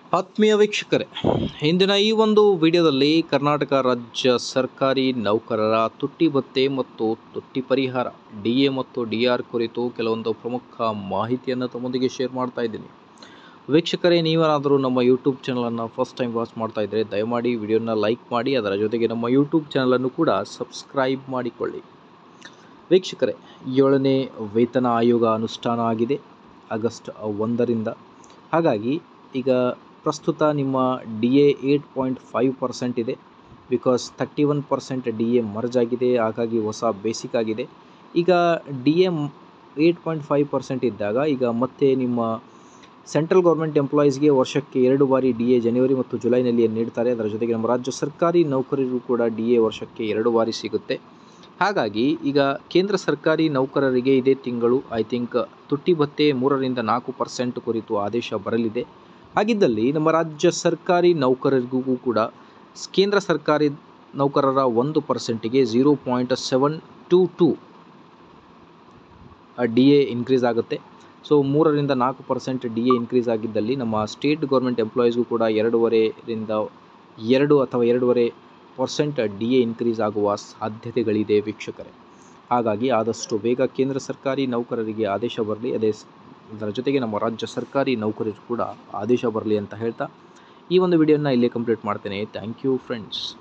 ಆತ್ಮೀಯ ವೀಕ್ಷಕರೇ ಇಂದಿನ ಈ ಒಂದು ವಿಡಿಯೋದಲ್ಲಿ ಕರ್ನಾಟಕ ರಾಜ್ಯ ಸರ್ಕಾರಿ ನೌಕರರ ತುಟ್ಟಿ ಭತ್ಯೆ ಮತ್ತು ತುಟ್ಟಿ ಪರಿಹಾರ ಡಿ ಎ ಮತ್ತು ಡಿ ಆರ್ ಕುರಿತು ಕೆಲವೊಂದು ಪ್ರಮುಖ ಮಾಹಿತಿಯನ್ನು ತಮ್ಮೊಂದಿಗೆ ಶೇರ್ ಮಾಡ್ತಾ ಇದ್ದೀನಿ ವೀಕ್ಷಕರೇ ನೀವೇನಾದರೂ ನಮ್ಮ ಯೂಟ್ಯೂಬ್ ಚಾನಲನ್ನು ಫಸ್ಟ್ ಟೈಮ್ ವಾಚ್ ಮಾಡ್ತಾ ಇದ್ದರೆ ದಯಮಾಡಿ ವಿಡಿಯೋನ ಲೈಕ್ ಮಾಡಿ ಅದರ ಜೊತೆಗೆ ನಮ್ಮ ಯೂಟ್ಯೂಬ್ ಚಾನಲನ್ನು ಕೂಡ ಸಬ್ಸ್ಕ್ರೈಬ್ ಮಾಡಿಕೊಳ್ಳಿ ವೀಕ್ಷಕರೇ ಏಳನೇ ವೇತನ ಆಯೋಗ ಅನುಷ್ಠಾನ ಆಗಿದೆ ಆಗಸ್ಟ್ ಒಂದರಿಂದ ಹಾಗಾಗಿ ಈಗ ಪ್ರಸ್ತುತ ನಿಮ್ಮ D A eight point five percent ಇದೆ because thirty one percent D A merge ಆಗಿದೆ ಹಾಗಾಗಿ ಹೊಸ ಬೇಸಿಕ್ ಆಗಿದೆ ಈಗ D A eight point five percent ಇದ್ದಾಗ ಈಗ ಮತ್ತೆ ನಿಮ್ಮ ಸೆಂಟ್ರಲ್ ಗೌರ್ಮೆಂಟ್ ಎಂಪ್ಲಾಯೀಸ್ಗೆ ವರ್ಷಕ್ಕೆ ಎರಡು ಬಾರಿ ಡಿ ಎ ಜನವರಿ ಮತ್ತು ಜುಲೈನಲ್ಲಿ ನೀಡ್ತಾರೆ ಅದರ ಜೊತೆಗೆ ನಮ್ಮ ರಾಜ್ಯ ಸರ್ಕಾರಿ ನೌಕರರಿಗೂ ಕೂಡ ಡಿ ಎ ವರ್ಷಕ್ಕೆ ಎರಡು ಬಾರಿ ಸಿಗುತ್ತೆ ಹಾಗಾಗಿ ಈಗ ಕೇಂದ್ರ ಸರ್ಕಾರಿ ನೌಕರರಿಗೆ ಇದೇ ತಿಂಗಳು ಐ ಥಿಂಕ್ ತುಟ್ಟಿ ಭತ್ಯೆ ಮೂರರಿಂದ ನಾಲ್ಕು ಪರ್ಸೆಂಟ್ ಕುರಿತು ಆದೇಶ ಬರಲಿದೆ ಹಾಗಿದ್ದಲ್ಲಿ ನಮ್ಮ ರಾಜ್ಯ ಸರ್ಕಾರಿ ನೌಕರರಿಗೂ ಕೂಡ ಸ್- ಕೇಂದ್ರ ಸರ್ಕಾರಿ ನೌಕರರ ಒಂದು ಪರ್ಸೆಂಟಿಗೆ zero point seven two two D A increase ಆಗುತ್ತೆ ಸೊ ಮೂರರಿಂದ ನಾಲ್ಕು ಪರ್ಸೆಂಟ್ ಡಿ ಎ ಇನ್ಕ್ರೀಸ್ ಆಗಿದ್ದಲ್ಲಿ ನಮ್ಮ ಸ್ಟೇಟ್ ಗೌರ್ಮೆಂಟ್ ಎಂಪ್ಲಾಯೀಸ್ಗೂ ಕೂಡ ಎರಡೂವರೆರಿಂದ ಎರಡು ಅಥವಾ ಎರಡೂವರೆ ಪರ್ಸೆಂಟ್ ಡಿ ಎ ಇನ್ಕ್ರೀಸ್ ಆಗುವ ಸಾಧ್ಯತೆಗಳಿದೆ ವೀಕ್ಷಕರೇ ಹಾಗಾಗಿ ಆದಷ್ಟು ಬೇಗ ಕೇಂದ್ರ ಸರ್ಕಾರಿ ನೌಕರರಿಗೆ ಆದೇಶ ಬರಲಿ ಅದೇ ಸ್- ಅದರ ಜೊತೆಗೆ ನಮ್ಮ ರಾಜ್ಯ ಸರ್ಕಾರಿ ನೌಕರರು ಕೂಡ ಆದೇಶ ಬರಲಿ ಅಂತ ಹೇಳ್ತಾ ಈ ಒಂದು ವಿಡಿಯೋನ ಇಲ್ಲೇ ಕಂಪ್ಲೀಟ್ ಮಾಡ್ತೇನೆ ಥ್ಯಾಂಕ್ ಯು ಫ್ರೆಂಡ್ಸ್